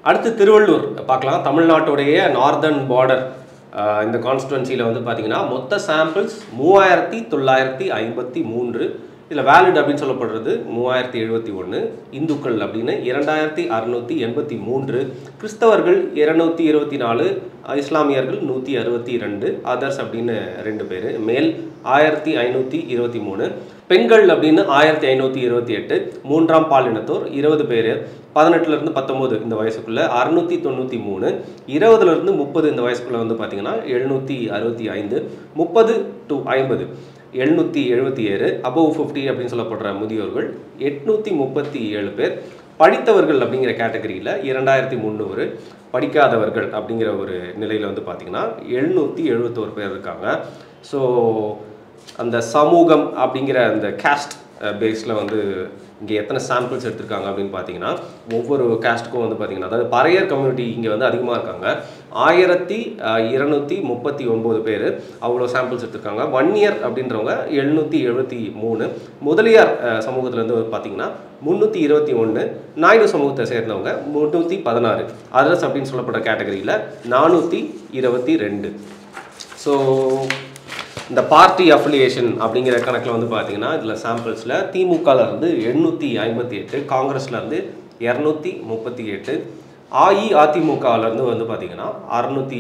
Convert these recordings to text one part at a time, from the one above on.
அடுத்து திருவள்ளூர் பார்க்கலாம் தமிழ்நாட்டுடைய நார்தர்ன் பார்டர் இந்த கான்ஸ்டுவன்சியில் வந்து பார்த்தீங்கன்னா மொத்த சாம்பிள்ஸ் மூவாயிரத்தி தொள்ளாயிரத்தி ஐம்பத்தி மூன்று இதில் வேலிட் அப்படின்னு சொல்லப்படுறது மூவாயிரத்தி எழுபத்தி ஒன்று இந்துக்கள் அப்படின்னு இரண்டாயிரத்தி அறுநூற்றி எண்பத்தி மூன்று கிறிஸ்தவர்கள் இருநூத்தி இருபத்தி நாலு இஸ்லாமியர்கள் நூற்றி அறுபத்தி ரெண்டு அதர்ஸ் அப்படின்னு ரெண்டு பேர் மேல் ஆயிரத்தி ஐநூற்றி இருபத்தி மூணு பெண்கள் அப்படின்னு ஆயிரத்தி ஐநூற்றி இருபத்தி எட்டு மூன்றாம் பாலினத்தோர் இருபது பேர் பதினெட்டுலேருந்து பத்தொம்போது இந்த வயசுக்குள்ள அறுநூற்றி தொண்ணூற்றி மூணு இருபதுலேருந்து முப்பது இந்த வயசுக்குள்ள வந்து பார்த்தீங்கன்னா எழுநூற்றி அறுபத்தி ஐந்து முப்பது டு ஐம்பது எழுநூற்றி எழுபத்தி ஏழு அபவ் ஃபிஃப்டி அப்படின்னு சொல்லப்படுற முதியோர்கள் எட்நூற்றி முப்பத்தி ஏழு பேர் படித்தவர்கள் அப்படிங்கிற கேட்டகரியில் இரண்டாயிரத்தி முந்நூறு படிக்காதவர்கள் அப்படிங்கிற ஒரு நிலையில் வந்து பார்த்திங்கன்னா எழுநூற்றி எழுபத்தோரு பேர் இருக்காங்க ஸோ அந்த சமூகம் அப்படிங்கிற அந்த கேஸ்ட் பேஸில் வந்து இங்கே எத்தனை சாம்பிள்ஸ் எடுத்திருக்காங்க அப்படின்னு பார்த்தீங்கன்னா ஒவ்வொரு கேஸ்ட்டுக்கும் வந்து பார்த்தீங்கன்னா அதாவது பறையர் கம்யூனிட்டி இங்கே வந்து அதிகமாக இருக்காங்க ஆயிரத்தி இருநூத்தி முப்பத்தி ஒம்பது பேர் அவ்வளோ சாம்பிள்ஸ் எடுத்திருக்காங்க ஒன் இயர் அப்படின்றவங்க எழுநூற்றி எழுபத்தி மூணு முதலியார் சமூகத்துலேருந்து பார்த்தீங்கன்னா முந்நூற்றி இருபத்தி ஒன்று நாயுடு சமூகத்தை சேர்ந்தவங்க முந்நூற்றி பதினாறு அதர்ஸ் அப்படின்னு சொல்லப்பட்ட கேட்டகரியில் நானூற்றி இருபத்தி ரெண்டு ஸோ இந்த பார்ட்டி அஃபிலியேஷன் அப்படிங்கிற கணக்கில் வந்து பார்த்தீங்கன்னா இதில் சாம்பிள்ஸில் திமுகவில் இருந்து எண்ணூற்றி ஐம்பத்தி எட்டு காங்கிரஸில் இருந்து இரநூத்தி முப்பத்தி எட்டு அஇஅதிமுகவிலேருந்து வந்து பார்த்தீங்கன்னா அறுநூற்றி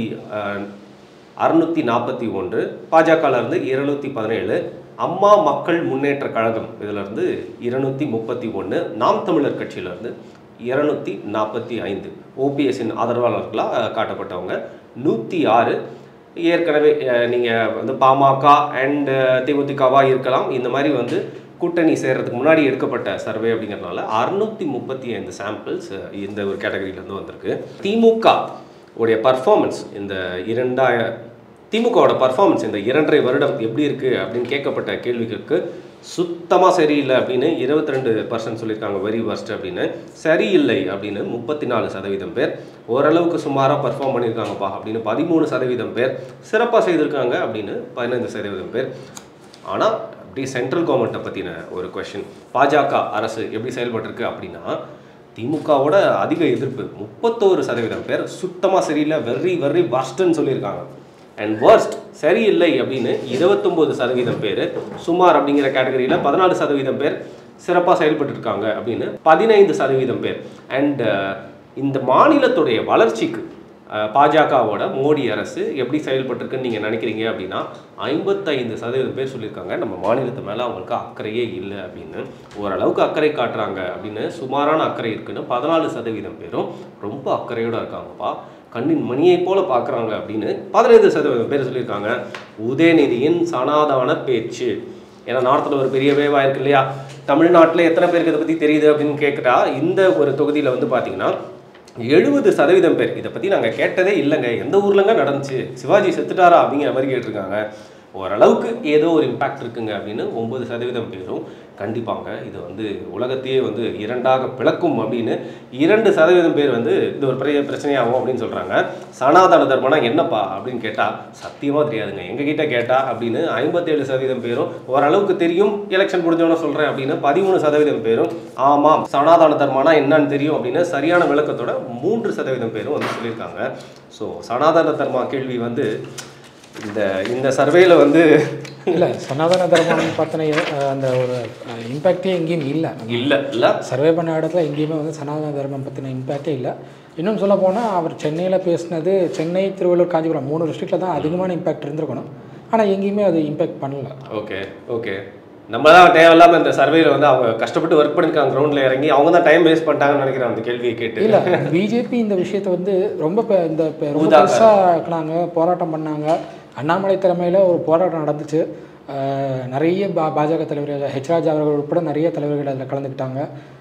அறுநூற்றி நாற்பத்தி ஒன்று பாஜகலேருந்து இருநூத்தி பதினேழு அம்மா மக்கள் முன்னேற்ற கழகம் இதிலிருந்து இருநூத்தி முப்பத்தி ஒன்று நாம் தமிழர் கட்சியிலேருந்து இருநூத்தி நாற்பத்தி ஐந்து ஓபிஎஸ்ஸின் ஆதரவாளர்களாக காட்டப்பட்டவங்க நூற்றி ஆறு ஏற்கனவே நீங்கள் வந்து பாமக அண்ட் தேமுதிகவாக இருக்கலாம் இந்த மாதிரி வந்து கூட்டணி சேர்றதுக்கு முன்னாடி எடுக்கப்பட்ட சர்வே அப்படிங்கிறதுனால அறுநூத்தி முப்பத்தி ஐந்து சாம்பிள்ஸ் இந்த ஒரு கேட்டகரியிலேருந்து வந்திருக்கு திமுக உடைய பர்ஃபார்மன்ஸ் இந்த இரண்டாய திமுகவோட பர்ஃபார்மன்ஸ் இந்த இரண்டரை வருடம் எப்படி இருக்குது அப்படின்னு கேட்கப்பட்ட கேள்விகளுக்கு சுத்தமாக சரியில்லை அப்படின்னு இருபத்தி ரெண்டு பர்சன்ட் சொல்லியிருக்காங்க வெரி worst அப்படின்னு சரியில்லை அப்படின்னு முப்பத்தி நாலு சதவீதம் பேர் ஓரளவுக்கு சுமாராக பர்ஃபார்ம் பண்ணியிருக்காங்கப்பா அப்படின்னு பதிமூணு சதவீதம் பேர் சிறப்பாக செய்திருக்காங்க அப்படின்னு பதினைந்து சதவீதம் பேர் ஆனால் அப்படி சென்ட்ரல் கவர்மெண்ட்டை பற்றின ஒரு கொஷின் பாஜக அரசு எப்படி செயல்பட்டிருக்கு அப்படின்னா திமுகவோட அதிக எதிர்ப்பு முப்பத்தோரு சதவீதம் பேர் சுத்தமாக சரியில்லை வெரி வெரி வர்ஸ்ட்னு சொல்லியிருக்காங்க அண்ட் worst சரியில்லை அப்படின்னு இருபத்தொம்போது சதவீதம் பேர் சுமார் அப்படிங்கிற கேட்டகரியில் பதினாலு சதவீதம் பேர் சிறப்பாக செயல்பட்டு இருக்காங்க அப்படின்னு பதினைந்து சதவீதம் பேர் அண்ட் இந்த மாநிலத்துடைய வளர்ச்சிக்கு அஹ், பாஜகவோட மோடி அரசு எப்படி செயல்பட்டிருக்குன்னு நீங்கள் நினைக்கிறீங்க அப்படின்னா ஐம்பத்தைந்து சதவீதம் பேர் சொல்லியிருக்காங்க நம்ம மாநிலத்து மேலே அவங்களுக்கு அக்கறையே இல்லை அப்படின்னு ஓரளவுக்கு அக்கறை காட்டுறாங்க அப்படின்னு சுமாரான அக்கறை இருக்குன்னு பதினாலு சதவீதம் பேரும் ரொம்ப அக்கறையோடு இருக்காங்கப்பா கண்ணின் மணியை போல பார்க்குறாங்க அப்படின்னு பதினைந்து சதவீதம் பேர் சொல்லியிருக்காங்க உதயநிதியின் சனாதான பேச்சு ஏன்னா நார்த்தில் ஒரு பெரிய வேவா இருக்கு இல்லையா தமிழ்நாட்டில் எத்தனை பேருக்கு இதை பற்றி தெரியுது அப்படின்னு கேட்குறா இந்த ஒரு தொகுதியில் வந்து பார்த்தீங்கன்னா எழுபது சதவீதம் பேர் இதை பற்றி நாங்கள் கேட்டதே இல்லைங்க எந்த ஊர்லங்க நடந்துச்சு சிவாஜி செத்துட்டாரா அப்படிங்கிற மாதிரி கேட்டிருக்காங்க ஓரளவுக்கு ஏதோ ஒரு இம்பாக்ட் இருக்குங்க அப்படின்னு ஒன்பது சதவீதம் பேரும் கண்டிப்பாங்க இது வந்து உலகத்தையே வந்து இரண்டாக பிளக்கும் அப்படின்னு இரண்டு சதவீதம் பேர் வந்து இது ஒரு பெரிய பிரச்சனையாகும் அப்படின்னு சொல்கிறாங்க சனாதன தர்மனா என்னப்பா அப்படின்னு கேட்டால் சத்தியமாக தெரியாதுங்க எங்ககிட்ட கேட்டா அப்படின்னு ஐம்பத்தேழு சதவீதம் பேரும் ஓரளவுக்கு தெரியும் எலெக்ஷன் முடிஞ்சவன சொல்கிறேன் அப்படின்னு பதிமூணு சதவீதம் பேரும் ஆமாம் சனாதன தர்மனா என்னன்னு தெரியும் அப்படின்னு சரியான விளக்கத்தோட மூன்று சதவீதம் பேரும் வந்து சொல்லியிருக்காங்க ஸோ சனாதன தர்மா கேள்வி வந்து இந்த இந்த சர்வேல வந்து இல்லை சனாதன தர்மம் பற்றின அந்த ஒரு இம்பேக்டே எங்கேயும் இல்லை இல்லை இல்லை சர்வே பண்ண இடத்துல எங்கேயுமே வந்து சனாதன தர்மம் பற்றின இம்பேக்டே இல்லை இன்னும் சொல்ல போனால் அவர் சென்னையில் பேசினது சென்னை திருவள்ளூர் காஞ்சிபுரம் மூணு டிஸ்ட்ரிக்டில் தான் அதிகமான இம்பேக்ட் இருந்திருக்கணும் ஆனால் எங்கேயுமே அது இம்பேக்ட் பண்ணல ஓகே ஓகே நம்ம தான் தேவையில்லாம இந்த சர்வேல வந்து அவங்க கஷ்டப்பட்டு ஒர்க் பண்ணிருக்காங்க கிரவுண்ட்ல இறங்கி அவங்க தான் டைம் வேஸ்ட் பண்ணிட்டாங்கன்னு நினைக்கிறேன் அந்த கேள்வியை கேட்டு இல்லை பிஜேபி இந்த விஷயத்தை வந்து ரொம்ப பெ- இந்த பெ- ரொம்ப ஊதாக. பெருசாக ஆக்குனாங்க போராட்டம் பண்ணாங்க அண்ணாமலை தலைமையில் ஒரு போராட்டம் நடந்துச்சு அஹ் நிறைய பா பாஜக தலைவர்கள் ஹெச் ராஜா அவர்கள் உட்பட நிறைய தலைவர்கள் அதில் கலந்துக்கிட்டாங்க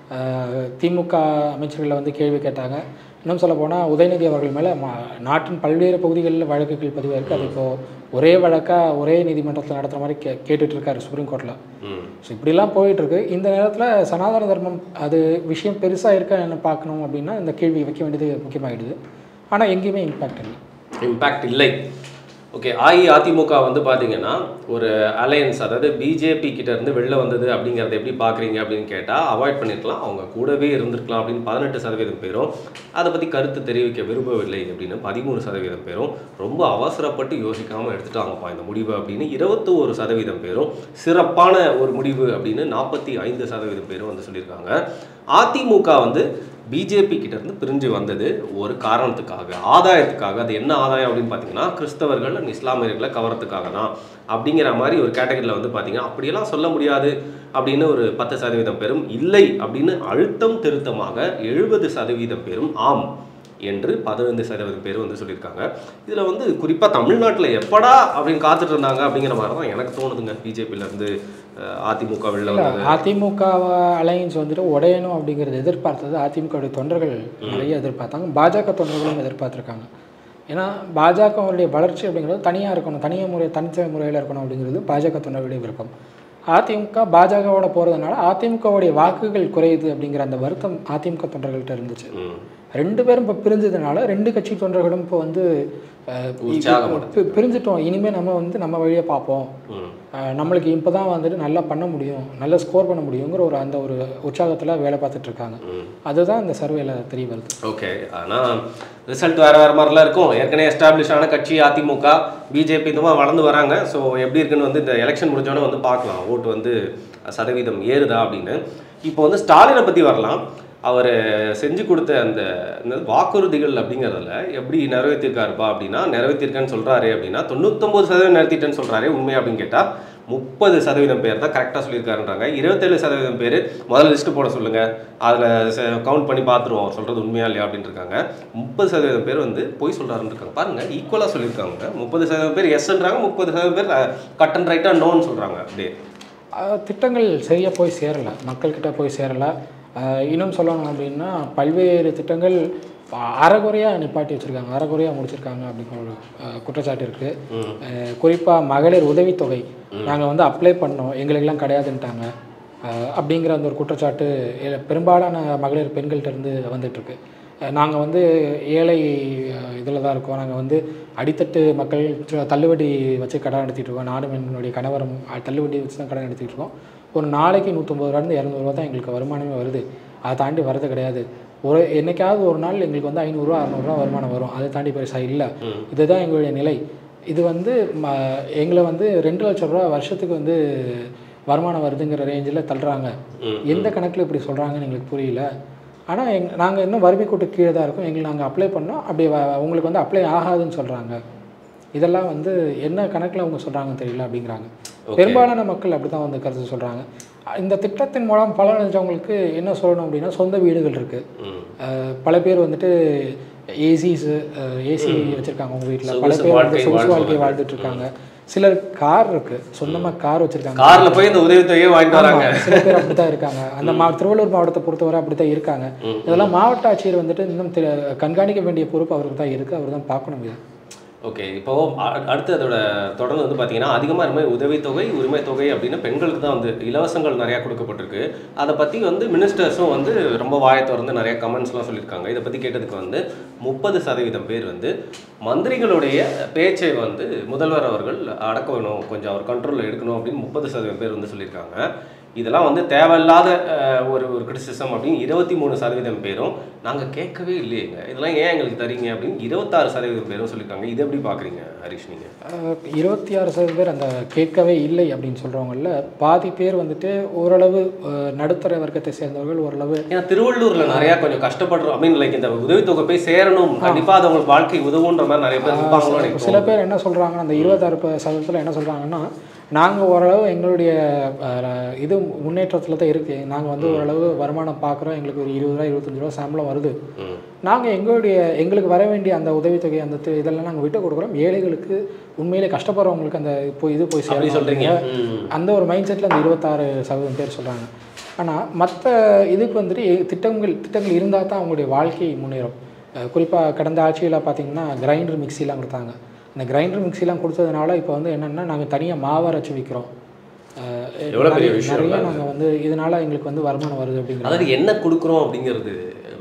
அஹ் திமுக அமைச்சர்களை வந்து கேள்வி கேட்டாங்க இன்னும் சொல்ல போனால் உதயநிதி அவர்கள் மேலே நாட்டின் பல்வேறு பகுதிகளில் வழக்குகள் பதிவாயிருக்கு அது இப்போது ஒரே வழக்காக ஒரே நீதிமன்றத்தில் நடத்துகிற மாதிரி கே கேட்டுட்டு இருக்காரு சுப்ரீம் கோர்ட்டில் ம் ஸோ இப்படிலாம் போயிட்டுருக்கு இந்த நேரத்தில் சனாதன தர்மம் அது விஷயம் பெருசாக இருக்கா என்ன பார்க்கணும் அப்படின்னா இந்த கேள்வி வைக்க வேண்டியது முக்கியமாகிடுது ஆனால் எங்கேயுமே இம்பாக்ட் இல்லை இம்பேக்ட் இல்லை ஓகே அஇஅதிமுக வந்து பார்த்தீங்கன்னா ஒரு அலையன்ஸ் அதாவது பிஜேபி கிட்ட இருந்து வெளில வந்தது அப்படிங்கிறத எப்படி பார்க்குறீங்க அப்படின்னு கேட்டால் அவாய்ட் பண்ணிருக்கலாம் அவங்க கூடவே இருந்திருக்கலாம் அப்படின்னு பதினெட்டு சதவீதம் பேரும் அதை பற்றி கருத்து தெரிவிக்க விரும்பவில்லை அப்படின்னு பதிமூணு சதவீதம் பேரும் ரொம்ப அவசரப்பட்டு யோசிக்காமல் எடுத்துட்டாங்கப்பா இந்த முடிவு அப்படின்னு இருபத்தோரு சதவீதம் பேரும் சிறப்பான ஒரு முடிவு அப்படின்னு நாற்பத்தி ஐந்து சதவீதம் பேரும் வந்து சொல்லியிருக்காங்க அதிமுக வந்து பிஜேபி கிட்ட இருந்து பிரிஞ்சு வந்தது ஒரு காரணத்துக்காக ஆதாயத்துக்காக அது என்ன ஆதாயம் அப்படின்னு பார்த்தீங்கன்னா கிறிஸ்தவர்கள் and இஸ்லாமியர்களை கவரத்துக்காக தான் அப்படிங்கிற மாதிரி ஒரு கேட்டகரியில் வந்து பார்த்தீங்கன்னா அப்படியெல்லாம் சொல்ல முடியாது அப்படின்னு ஒரு பத்து சதவீதம் பேரும் இல்லை அப்படின்னு அழுத்தம் திருத்தமாக எழுபது சதவீதம் பேரும் ஆம் என்று பதினைந்து சதவீதம் பேர் வந்து சொல்லியிருக்காங்க இதில் வந்து குறிப்பாக தமிழ்நாட்டில் எப்படா அப்படின்னு காத்துட்டு இருந்தாங்க அப்படிங்கிற மாதிரி தான் எனக்கு தோணுதுங்க பிஜேபியிலேருந்து அதிமுக வெளில இல்ல, வந்தது அதிமுக அலையன்ஸ் வந்துட்டு உடையணும் அப்படிங்கிறது எதிர்பார்த்தது அதிமுகவுடைய தொண்டர்கள் நிறைய எதிர்பார்த்தாங்க பாஜக தொண்டர்களும் எதிர்பார்த்துருக்காங்க ஏன்னா பாஜகவுடைய வளர்ச்சி அப்படிங்கிறது தனியாக இருக்கணும் தனியாக முறை தனித்த முறையில் இருக்கணும் அப்படிங்கிறது பாஜக தொண்டர்களுடைய விருப்பம் அதிமுக பாஜகவோட போகிறதுனால அதிமுகவுடைய வாக்குகள் குறையுது அப்படிங்கிற அந்த வருத்தம் அதிமுக தொண்டர்கள்ட்ட இருந்துச்சு ம். ரெண்டு பேரும் இப்போ பிரிஞ்சதுனால ரெண்டு கட்சி தொண்டர்களும் இப்போ வந்து அஹ், உற்சாகம் பி- பிரிஞ்சிட்டோம் இனிமேல் நம்ம வந்து நம்ம வழியை பார்ப்போம் ம் அஹ் நம்மளுக்கு இப்போ தான் வந்துட்டு நல்லா பண்ண முடியும் நல்லா ஸ்கோர் பண்ண முடியுங்கிற ஒரு அந்த ஒரு உற்சாகத்தில் வேலை பார்த்துட்டு இருக்காங்க ம் அதுதான் இந்த சர்வேல தெரிய வருது ஓகே ஆனால் ரிசல்ட் வேறு வேறு மாதிரிலாம் இருக்கும் ஏற்கனவே எஸ்டாப்ளிஷ் ஆன கட்சி அதிமுக பிஜேபி இந்த மாதிரி வளர்ந்து வராங்க ஸோ எப்படி இருக்குன்னு வந்து இந்த எலெக்ஷன் முடிஞ்சோடனே வந்து பார்க்கலாம் ஓட்டு வந்து சதவீதம் ஏறுதா அப்படின்னு இப்போ வந்து ஸ்டாலினை பற்றி வரலாம் அவர் செஞ்சு கொடுத்த அந்த என்னது வாக்குறுதிகள் அப்படிங்கிறதுல எப்படி நிறைவேற்றிருக்காருப்பா அப்படின்னா நிறைவேற்றிருக்கேன்னு சொல்கிறாரு அப்படின்னா தொண்ணூத்தொம்பது சதவீதம் நிறுத்திட்டேன்னு சொல்கிறாரு உண்மை அப்படின்னு கேட்டால் முப்பது சதவீதம் பேர் தான் கரெக்டாக சொல்லியிருக்காருன்றாங்க இருபத்தேழு சதவீதம் பேர் முதல்ல லிஸ்ட்டு போட சொல்லுங்கள் அதில் கவுண்ட் பண்ணி பார்த்துருவோம் அவர் சொல்கிறது உண்மையா இல்லையா அப்படின்னு இருக்காங்க முப்பது சதவீதம் பேர் வந்து பொய் சொல்கிறாருன்னு இருக்காங்க பாருங்கள் ஈக்குவலாக சொல்லியிருக்காங்க முப்பது சதவீதம் பேர் எஸ்ன்றாங்க முப்பது சதவீதம் பேர் கட் அண்ட் ரைட்டாக நோன்னு சொல்கிறாங்க அப்படியே அஹ் திட்டங்கள் சரியாக போய் சேரலை மக்கள்கிட்ட போய் சேரலை அஹ் இன்னும் சொல்லணும் அப்படின்னா பல்வேறு திட்டங்கள் அ- அரைகுறையாக நிப்பாட்டி வச்சுருக்காங்க அரைகுறையாக முடிச்சிருக்காங்க அப்படிங்கிற ஒரு அஹ், குற்றச்சாட்டு இருக்குது குறிப்பாக மகளிர் உதவித்தொகை நாங்கள் வந்து அப்ளை பண்ணோம் எங்களுக்கெல்லாம் கிடையாதுன்ட்டாங்க அஹ், அப்படிங்கிற அந்த ஒரு குற்றச்சாட்டு எ- பெரும்பாலான மகளிர் பெண்கள்கிட்ட இருந்து வந்துட்டுருக்கு நாங்கள் வந்து ஏழை இதில் தான் இருக்கோம் நாங்கள் வந்து அடித்தட்டு மக்கள் த- தள்ளுவண்டி வச்சு கடை நடத்திட்டு இருக்கோம் நானும் என்னுடைய கணவரும் அ- தள்ளுவண்டி வச்சு தான் கடை நடத்திட்டு இருக்கோம் ஒரு நாளைக்கு நூற்றம்பது ரூபாயிருந்து இரநூறுவா தான் எங்களுக்கு வருமானமே வருது அதை தாண்டி வரது கிடையாது ஒரு என்னைக்காவது ஒரு நாள் எங்களுக்கு வந்து ஐநூறுரூவா அறநூறுவா வருமானம் வரும் அதை தாண்டி பெருசாக இல்லை இதுதான் எங்களுடைய நிலை இது வந்து ம எங்களை வந்து ரெண்டு லட்ச ரூபா வருஷத்துக்கு வந்து வருமானம் வருதுங்கிற ரேஞ்சில் தள்ளுறாங்க ம், எந்த கணக்கில் இப்படி சொல்கிறாங்கன்னு எங்களுக்கு புரியல ஆனால் எங் நாங்கள் இன்னும் வறுமை கூட்டு கீழே தான் இருக்கோம் எங்களுக்கு நாங்கள் அப்ளை பண்ணோம் அப்படி வ- உங்களுக்கு வந்து அப்ளை ஆகாதுன்னு சொல்கிறாங்க இதெல்லாம் வந்து என்ன கணக்கில் அவங்க சொல்கிறாங்கன்னு தெரியல அப்படிங்கிறாங்க பெரும்பாலான மக்கள் அப்படி தான் வந்து கருத்து சொல்கிறாங்க இந்த திட்டத்தின் மூலம் பலனடைஞ்சவங்களுக்கு என்ன சொல்லணும் அப்படின்னா சொந்த வீடுகள் இருக்குது ம் பல பேர் வந்துட்டு ஏசிஸ் ஏசி வச்சுருக்காங்க உங்கள் வீட்டில் பல சொகுசு பேர் வாழ்க்கை வந்து சொகுசு வாழ்வாங்க. வாழ்க்கை வாழ்ந்துட்டு இருக்காங்க சிலர் கார் இருக்குது சொந்தமாக கார் வச்சுருக்காங்க கார்ல போய் இந்த உதவித்தொகையை வாங்கிட்டு வராங்க ஆமா, சில பேர் அப்படித்தான் இருக்காங்க அந்த மா திருவள்ளூர் மாவட்டத்தை பொறுத்தவரை அப்படித்தான் இருக்காங்க இதெல்லாம் மாவட்ட ஆட்சியர் வந்துட்டு இன்னும் தெ- கண்காணிக்க வேண்டிய பொறுப்பு அவருக்கு தான் இருக்கு அவர் தான் பார்க்கணும் இதை ஓகே இப்போ அ- அடுத்து அதோட தொடர்ந்து வந்து பார்த்தீங்கன்னா அதிகமாக இந்த மாதிரி உதவித்தொகை உரிமை தொகை அப்படின்னு பெண்களுக்கு தான் வந்து இலவசங்கள் நிறையா கொடுக்கப்பட்டிருக்கு அதை பற்றி வந்து மினிஸ்டர்ஸும் வந்து ரொம்ப வாயை திறந்து நிறைய கமெண்ட்ஸ்லாம் சொல்லியிருக்காங்க இதை பற்றி கேட்டதுக்கு வந்து முப்பது சதவீதம் பேர் வந்து மந்திரிகளுடைய பேச்சை வந்து முதல்வர் அவர்கள் அடக்க வேணும் கொஞ்சம் அவர் கண்ட்ரோலில் எடுக்கணும் அப்படின்னு முப்பது சதவீதம் பேர் வந்து சொல்லியிருக்காங்க இதெல்லாம் வந்து தேவையில்லாத அஹ், ஒரு ஒரு கிரிட்டிசிசம் அப்படின்னு இருபத்தி மூணு சதவீதம் பேரும் நாங்கள் கேட்கவே இல்லையேங்க இதெல்லாம் ஏன் எங்களுக்கு தரீங்க அப்படின்னு இருபத்தாறு சதவீதம் பேரும் சொல்லியிருக்காங்க இது எப்படி பார்க்குறீங்க ஹரிஷ் நீங்கள் அஹ், இருபத்தி ஆறு சதவீதம் பேர் அந்த கேட்கவே இல்லை அப்படின்னு சொல்கிறவங்கள பாதி பேர் வந்துட்டு ஓரளவு அஹ், நடுத்தர வர்க்கத்தை சேர்ந்தவர்கள் ஓரளவு ஏன்னா திருவள்ளூர்ல நிறைய கொஞ்சம் கஷ்டப்படுறோம் அப்படின்னு லைக் இந்த உதவித்தொகை போய் சேரணும் கண்டிப்பா அது அவங்களுக்கு வாழ்க்கை உதவுன்ற மாதிரி நிறைய பேர் இருப்பாங்களோ எனக்கு சில பேர் என்ன சொல்கிறாங்கன்னா அந்த இருபத்தாறு சதவீதத்தில் என்ன சொல்கிறாங்கன்னா நாங்கள் ஓரளவு எங்களுடைய அஹ், இது முன்னேற்றத்தில் தான் இருக்குது நாங்கள் வந்து ஓரளவு வருமானம் பார்க்குறோம் எங்களுக்கு ஒரு இருபது ரூபா இருபத்தஞ்சு ரூபா சம்பளம் வருது ம். நாங்கள் எங்களுடைய எங்களுக்கு வர வேண்டிய அந்த உதவித்தொகை அந்த தி- இதெல்லாம் நாங்கள் விட்டு கொடுக்குறோம் ஏழைகளுக்கு உண்மையிலே கஷ்டப்படுறவங்களுக்கு அந்த இப்போ இது போய் அப்படி சேரும் சொல்றீங்க ம். அந்த ஒரு மைண்ட் செட்டில் அந்த இருபத்தாறு சதவீதம் பேர் சொல்கிறாங்க ஆனால் மற்ற இதுக்கு வந்துட்டு எ- திட்டங்கள் திட்டங்கள் இருந்தால் தான் அவங்களுடைய வாழ்க்கை முன்னேறும் குறிப்பாக கடந்த ஆட்சியில் பார்த்தீங்கன்னா கிரைண்டர் மிக்சிலாம் கொடுத்தாங்க அந்த கிரைண்டர் மிக்சிலாம் கொடுத்ததுனால இப்போ வந்து என்னென்னா நாங்கள் தனியாக மாவு அரைச்சி விற்கிறோம் அஹ், எவ்வளவு பெரிய நிறைய- விஷயம் நிறைய இல்ல நாங்கள் வந்து இதனால எங்களுக்கு வந்து வருமானம் வருது அப்படிங்கிற அதாவது என்ன கொடுக்குறோம் அப்படிங்கிறது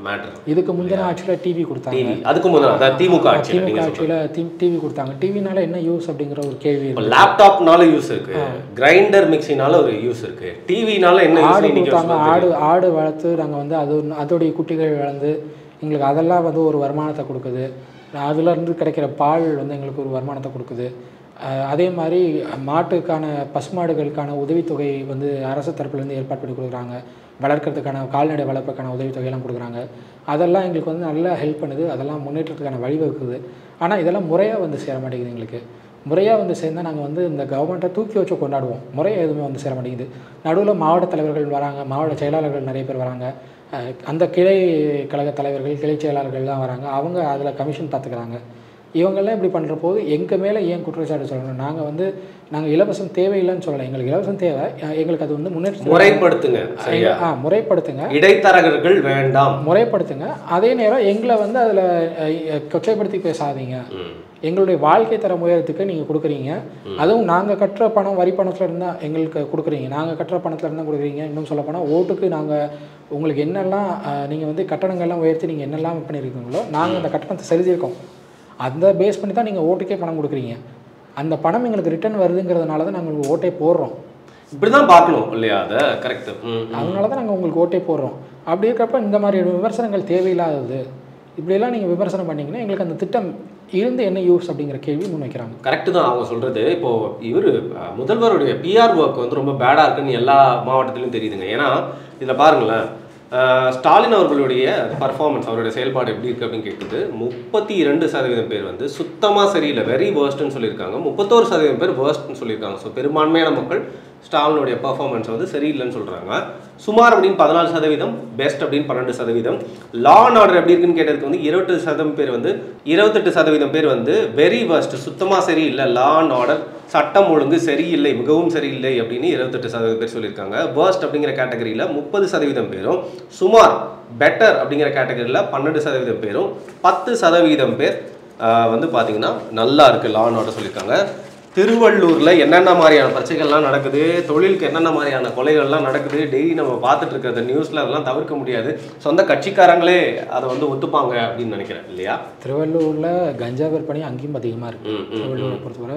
மேட்டர் இதுக்கு முந்தின ஆட்சியில் டிவி கொடுத்தாங்க டிவி அதுக்கு முதல்ல அதான் திமுக ஆட்சி திமுக ஆட்சியில் டிவி கொடுத்தாங்க டிவினால என்ன யூஸ் அப்படிங்கிற ஒரு கேள்வி இருக்கு. லேப்டாப்னால யூஸ் இருக்கு கிரைண்டர் மிக்சினால ஒரு யூஸ் இருக்கு டிவினால என்ன ஆடு யூஸ் இன்னைக்கு கொடுத்தாங்க ஆடு ஆடு வளர்த்து நாங்கள் வந்து அது அதோடைய குட்டிகள் வளர்ந்து எங்களுக்கு அதெல்லாம் வந்து ஒரு வருமானத்தை கொடுக்குது அதுலேருந்து கிடைக்கிற பால் வந்து எங்களுக்கு ஒரு வருமானத்தை கொடுக்குது அஹ் அதே மாதிரி மாட்டுக்கான பசுமாடுகளுக்கான உதவித்தொகை வந்து அரசு தரப்புலேருந்து ஏற்பாடு பண்ணி கொடுக்குறாங்க வளர்க்கறதுக்கான கால்நடை வளர்ப்புக்கான உதவித்தொகையெல்லாம் கொடுக்குறாங்க அதெல்லாம் எங்களுக்கு வந்து நல்லா ஹெல்ப் பண்ணுது அதெல்லாம் முன்னேற்றத்துக்கான வழிவகுக்குது ஆனால் இதெல்லாம் முறையாக வந்து சேர மாட்டேங்குது எங்களுக்கு முறையாக வந்து சேர்ந்தால் நாங்கள் வந்து இந்த கவர்மெண்ட்டை தூக்கி வச்சு கொண்டாடுவோம் முறையாக எதுவுமே வந்து சேர மாட்டேங்குது நடுவில் மாவட்ட தலைவர்கள் வராங்க மாவட்ட செயலாளர்கள் நிறைய பேர் வராங்க அஹ் அந்த கிளை கழக தலைவர்கள் கிளை செயலாளர்கள்லாம் வராங்க அவங்க அதில் கமிஷன் பார்த்துக்கிறாங்க இவங்கெல்லாம் இப்படி பண்ணுற போது எங்கள் மேலே ஏன் குற்றச்சாட்டு சொல்லணும் நாங்கள் வந்து நாங்கள் இலவசம் தேவையில்லைன்னு சொல்லலை எங்களுக்கு இலவசம் தேவை அஹ் எங்களுக்கு அது வந்து முன்னேற்ற முறைப்படுத்துங்க சரியா ஆ முறைப்படுத்துங்க இடைத்தரகர்கள் வேண்டாம் முறைப்படுத்துங்க அதே நேரம் எங்களை வந்து அதில் கொச்சைப்படுத்தி பேசாதீங்க ம். எங்களுடைய வாழ்க்கை தரம் உயரத்துக்கு நீங்கள் கொடுக்குறீங்க அதுவும் நாங்கள் கட்டுற பணம் வரி பணத்தில் இருந்தால் எங்களுக்கு கொடுக்குறீங்க நாங்கள் கட்டுற பணத்தில் இருந்தால் கொடுக்குறீங்க இன்னும் சொல்ல போனால் ஓட்டுக்கு நாங்கள் உங்களுக்கு என்னெல்லாம் நீங்கள் வந்து கட்டணங்கள்லாம் உயர்த்தி நீங்கள் என்னெல்லாம் பண்ணியிருக்கீங்களோ நாங்கள் அந்த கட்டணத்தை செலுத்தியிருக்கோம் அந்த பேஸ் பண்ணி தான் நீங்கள் ஓட்டுக்கே பணம் கொடுக்குறீங்க அந்த பணம் எங்களுக்கு ரிட்டர்ன் வருதுங்கிறதுனால தான் நாங்கள் உங்களுக்கு ஓட்டே போடுறோம் இப்படிதான் பார்க்கணும் இல்லையா அதை கரெக்ட் அதனால தான் நாங்கள் உங்களுக்கு ஓட்டே போடுறோம் அப்படி இருக்கிறப்ப இந்த மாதிரி விமர்சனங்கள் தேவையில்லாதது இப்படியெல்லாம் நீங்கள் விமர்சனம் பண்ணீங்கன்னா எங்களுக்கு அந்த திட்டம் இருந்து என்ன யூஸ் அப்படிங்கிற கேள்வி முன்வைக்கிறாங்க கரெக்டு தான் அவங்க சொல்றது இப்போ இவர் முதல்வருடைய பிஆர் ஒர்க் வந்து ரொம்ப பேடா இருக்குன்னு எல்லா மாவட்டத்திலும் தெரியுதுங்க ஏன்னா இதுல பாருங்களேன் அஹ், ஸ்டாலின் அவர்களுடைய பர்ஃபார்மன்ஸ் அவருடைய செயல்பாடு எப்படி இருக்கு அப்படின்னு கேட்குது முப்பத்தி இரண்டு சதவீதம் பேர் வந்து சுத்தமாக சரியில்லை வெரி வேர்ஸ்ட்னு சொல்லியிருக்காங்க முப்பத்தோரு சதவீதம் பேர் வேர்ஸ்ட்னு சொல்லியிருக்காங்க ஸோ பெரும்பான்மையான மக்கள் ஸ்டாலினுடைய பர்ஃபார்மன்ஸ் வந்து சரியில்லைன்னு சொல்றாங்க சுமார் அப்படின்னு பதினாலு சதவீதம் பெஸ்ட் அப்படின்னு பன்னெண்டு சதவீதம் லா அண்ட் ஆர்டர் எப்படி இருக்குன்னு கேட்டதுக்கு வந்து இருபத்தெட்டு சதவீதம் பேர் வந்து இருபத்தெட்டு சதவீதம் பேர் வந்து வெரி worst சுத்தமாக சரியில்லை லா அண்ட் ஆர்டர் சட்டம் ஒழுங்கு சரியில்லை மிகவும் சரியில்லை அப்படின்னு இருபத்தெட்டு சதவீதம் பேர் சொல்லியிருக்காங்க worst அப்படிங்கிற கேட்டகரியில் முப்பது சதவீதம் பேரும் சுமார் பெட்டர் அப்படிங்கிற கேட்டகரியில் பன்னெண்டு சதவீதம் பேரும் பத்து சதவீதம் பேர் ஆஹ், வந்து பார்த்தீங்கன்னா நல்லா இருக்கு லா அண்ட் ஆர்டர் சொல்லியிருக்காங்க திருவள்ளூர்ல என்னென்ன மாதிரியான பிரச்சனைகள்லாம் நடக்குது தொழிலுக்கு என்னென்ன மாதிரியான கொலைகள்லாம் நடக்குது டெய்லி நம்ம பார்த்துட்டு இருக்கிற நியூஸ்ல அதெல்லாம் தவிர்க்க முடியாது சொந்த கட்சிக்காரங்களே அதை வந்து ஒத்துப்பாங்க அப்படின்னு நினைக்கிறேன் இல்லையா திருவள்ளூரில் கஞ்சா விற்பனை அங்கேயும் அதிகமாக இருக்குது ம், ம், திருவள்ளூரை பொறுத்தவரை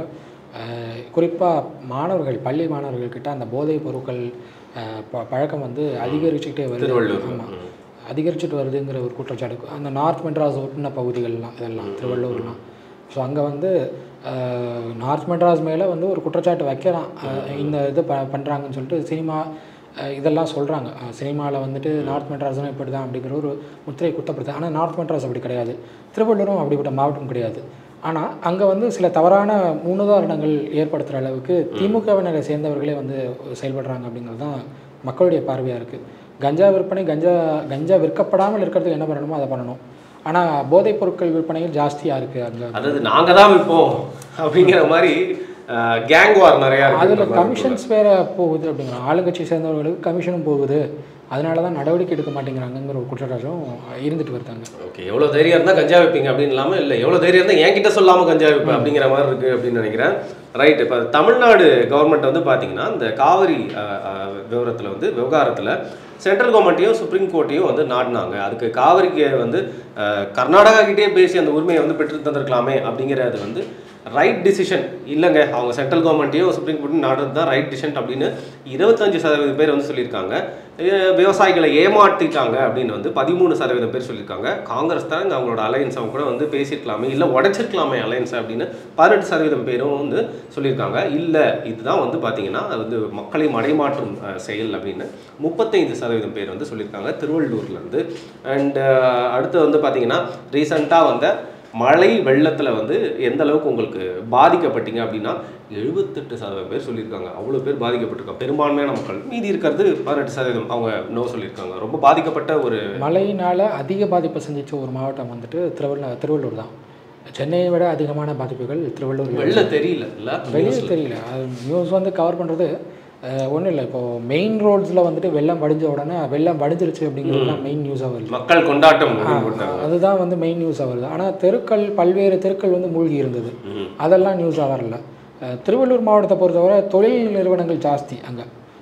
குறிப்பாக மாணவர்கள் பள்ளி மாணவர்கள்கிட்ட அந்த போதைப் பொருட்கள் அஹ், ப- பழக்கம் வந்து அதிகரிச்சுக்கிட்டே வருது திருவள்ளூர் ஆமாம் அதிகரிச்சுட்டு வருதுங்கிற ஒரு குற்றச்சாட்டு அந்த நார்த் மெட்ராஸ் ஒட்டின பகுதிகள்லாம் இதெல்லாம் திருவள்ளூர்லாம் ஸோ அங்கே வந்து அஹ், நார்த் மெட்ராஸ் மேலே வந்து ஒரு குற்றச்சாட்டு வைக்கிறான் அஹ், இந்த இது ப பண்ணுறாங்கன்னு சொல்லிட்டு சினிமா அஹ், இதெல்லாம் சொல்கிறாங்க சினிமாவில் வந்துட்டு நார்த் மெட்ராஸும் இப்படி தான் அப்படிங்கிற ஒரு முத்திரை குத்தப்படுது ஆனால் நார்த் மெட்ராஸ் அப்படி கிடையாது திருவள்ளூரும் அப்படிப்பட்ட மாவட்டம் கிடையாது ஆனால் அங்கே வந்து சில தவறான முன்னுதாரணங்கள் ஏற்படுத்துகிற அளவுக்கு திமுகவினரை சேர்ந்தவர்களே வந்து செயல்படுறாங்க அப்படிங்கிறது தான் மக்களுடைய பார்வையாக இருக்குது கஞ்சா விற்பனை கஞ்சா கஞ்சா விற்கப்படாமல் இருக்கிறதுக்கு என்ன பண்ணணுமோ அதை பண்ணணும் ஆனால் போதைப் பொருட்கள் விற்பனைகள் ஜாஸ்தியாக இருக்குது அங்கே அதாவது நாங்க தான் விற்போம் அப்படிங்கிற மாதிரி கேங் வார் நிறையா அதில் இருக்கு கமிஷன்ஸ் வேற போகுது அப்படிங்கிறாங்க ஆளுங்கட்சி சேர்ந்தவர்களுக்கு கமிஷனும் போகுது அதனால தான் நடவடிக்கை எடுக்க மாட்டேங்கிறாங்கங்கிற ஒரு குற்றச்சாட்டும் இருந்துட்டு வருதாங்க ஓகே எவ்வளோ தைரியம் இருந்தால் கஞ்சா வைப்பீங்க அப்படின்னு இல்லாமல் இல்லை எவ்வளோ தைரியம் இருந்தால் என்கிட்ட சொல்லாமல் கஞ்சா வைப்பேன் அப்படிங்கிற மாதிரி இருக்குது அப்படின்னு நினைக்கிறேன் ரைட் இப்போ தமிழ்நாடு கவர்மெண்ட் வந்து பார்த்தீங்கன்னா இந்த காவிரி விவரத்தில் வந்து விவகாரத்தில் சென்ட்ரல் கவர்மெண்ட்டையும் சுப்ரீம் கோர்ட்டையும் வந்து நாடினாங்க அதுக்கு காவிரிக்கு வந்து அஹ், கர்நாடகா கிட்டே பேசி அந்த உரிமையை வந்து பெற்று தந்திருக்கலாமே அப்படிங்கிறது வந்து ரைட் டிசிஷன் இல்லைங்க அவங்க சென்ட்ரல் கவர்மெண்ட்டையும் சுப்ரீம் கோர்ட்டையும் நாடுறது தான் ரைட் டிசிஷன் அப்படின்னு இருபத்தஞ்சு சதவீதம் பேர் வந்து சொல்லியிருக்காங்க அஹ் விவசாயிகளை ஏமாற்றிட்டாங்க அப்படின்னு வந்து பதிமூணு சதவீதம் பேர் சொல்லியிருக்காங்க காங்கிரஸ் தான் இங்க அவங்களோட அலையன்ஸ் அவங்க கூட வந்து பேசியிருக்கலாமே இல்லை உடைச்சிருக்கலாமே அலையன்ஸ் அப்படின்னு பதினெட்டு சதவீதம் பேரும் வந்து சொல்லியிருக்காங்க இல்லை இதுதான் வந்து பார்த்தீங்கன்னா அது வந்து மக்களை மடைமாற்றும் அஹ், செயல் அப்படின்னு முப்பத்தைந்து சதவீதம் பேர் வந்து சொல்லியிருக்காங்க திருவள்ளூர்லேருந்து அண்ட் அடுத்து வந்து பார்த்தீங்கன்னா ரீசண்டாக வந்த மழை வெள்ளத்தில் வந்து எந்த அளவுக்கு உங்களுக்கு பாதிக்கப்பட்டீங்க அப்படின்னா எழுபத்தெட்டு சதவீதம் பேர் சொல்லியிருக்காங்க அவ்வளோ பேர் பாதிக்கப்பட்டிருக்காங்க பெரும்பான்மையான மக்கள் மீதி இருக்கிறது பதினெட்டு சதவீதம் அவங்க நோ சொல்லியிருக்காங்க ரொம்ப பாதிக்கப்பட்ட ஒரு மழையினால் அதிக பாதிப்பை சந்திச்ச ஒரு மாவட்டம் வந்துட்டு திருவள்ளூர் திருவள்ளூர் தான் சென்னையை விட அதிகமான பாதிப்புகள் திருவள்ளூர் வெள்ள தெரியல இல்ல வெளியே தெரியல அது நியூஸ் வந்து கவர் பண்ணுறது ஒன்றும் இல்லை இப்போது மெயின் ரோட்ஸில் வந்துட்டு வெள்ளம் வடிஞ்ச உடனே வெள்ளம் வடிஞ்சிருச்சு அப்படிங்கிறது தான் மெயின் நியூஸாக வருது மக்கள் கொண்டாட்டம் அப்படின்னு போட்டாங்க அதுதான் வந்து மெயின் நியூஸாக வருது ஆனால் தெருக்கள் பல்வேறு தெருக்கள் வந்து மூழ்கி இருந்தது ம். அதெல்லாம் நியூஸாக வரல அஹ் திருவள்ளூர் மாவட்டத்தை பொறுத்தவரை தொழில் நிறுவனங்கள் ஜாஸ்தி அங்கே